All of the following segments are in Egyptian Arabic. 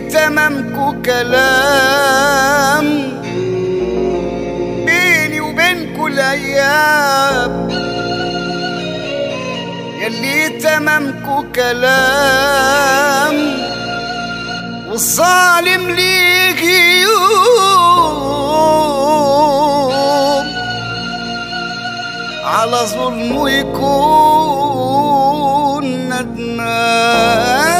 تمامكو كلام بيني وبينكو الايام يلي تمامكو كلام والظالم ليجي يوم على ظلمه يكون ندمان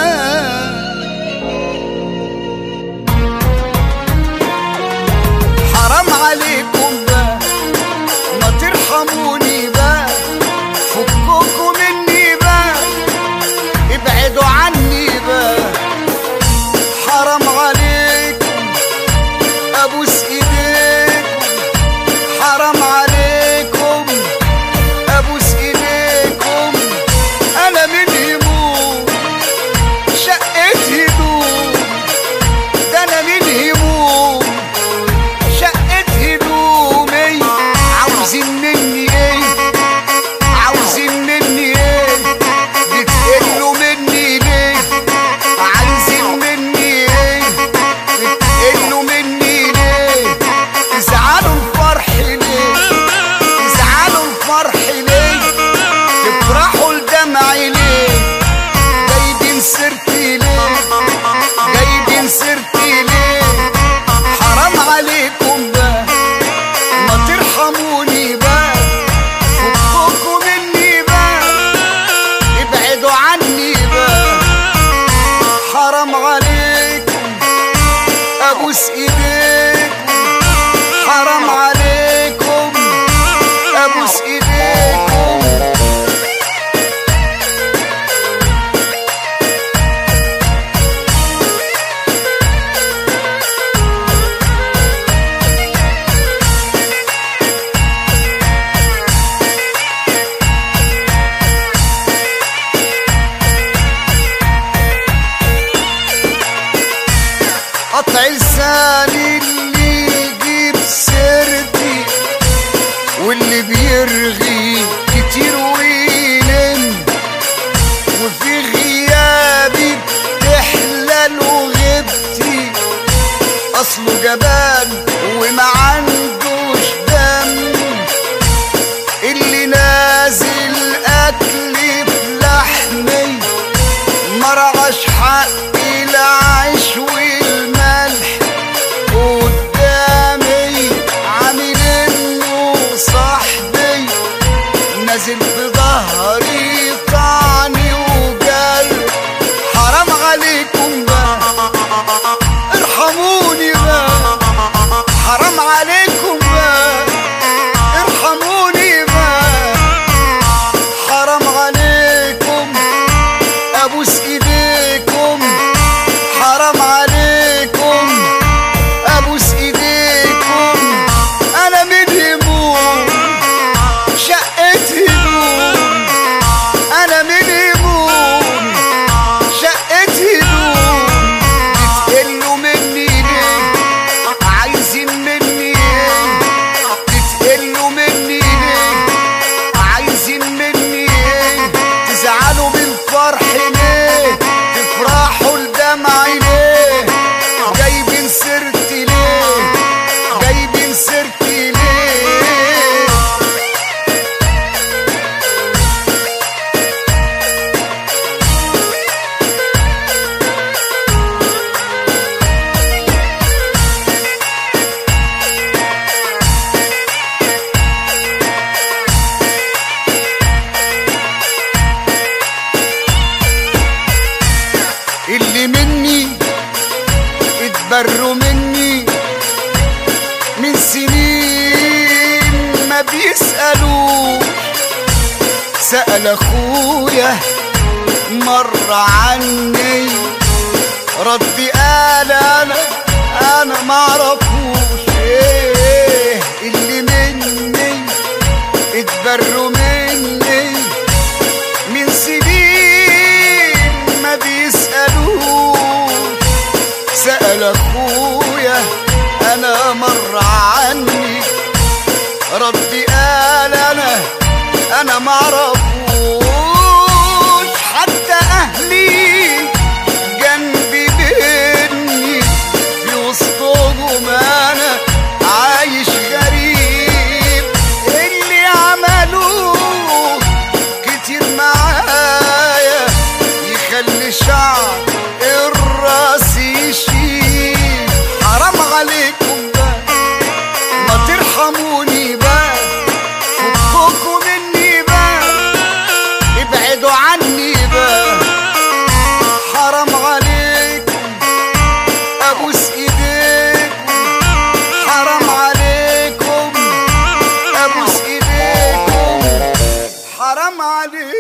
حرام عليكم بقى ما ترحموني بقى فكوكوا مني بقى ابعدوا عني بقى حرام عليكم ابوس ايديكم حرام عليكم ابوس ايديكم انا من هموم شقت هدوم ده انا من هموم شقت هدومي عاوزين مني ايه عاوزين مني ايه بتقلوا مني ليه عايزين مني ايه بتقلوا مني ليه تزعلوا الفرح ليه تزعلوا الفرح ليه تفرحوا لدمعي ليه جايبين سيرتي ليه جايبين سيرتي ليه حرام عليكم بقى ما ترحموني بقى فكوكوا مني بقى ابعدوا عني بقى حرام عليكم ابوس ايديكم حرام عليكم ابوس ايديكم قطع لساني اللي يجيب سيرتي واللي بيرغي كتير وينم وفي غيابي بتحلل وغيبتي اصله جبان وما عندوش دم اللي نازل اكلي في لحمي مرعش حقي العيش والملح قدامي عامل انه صاحبي نازل في ظهري طعني وجرح حرام عليكم بقى ارحموني بقى حرام عليكم بقى ارحموني بقى حرام عليكم ابوس ايديكم حرام عليكم ابوس ايديكم انا من هموم شقت هدوم انا من هموم شقت هدوم بتقلوا مني ليه عايزين مني ايه بتقلوا مني ليه عايزين مني ايه تزعلوا بالفرح ليه تفرحوا لدمعي ليه جايبين سيرتي ليه جايبين سيرتي ليه اللي مني اتبروا مني من سنين ما بيسألوا سأل اخويا مر عني ردي قال انا انا معرفوش ايه اللي مني اتبروا مني من سنين ما بيسألوش سأل أخويا أنا مر عني ردي قال أنا أنا معرفوش حتى أهلي جنبي بيت حرام عليك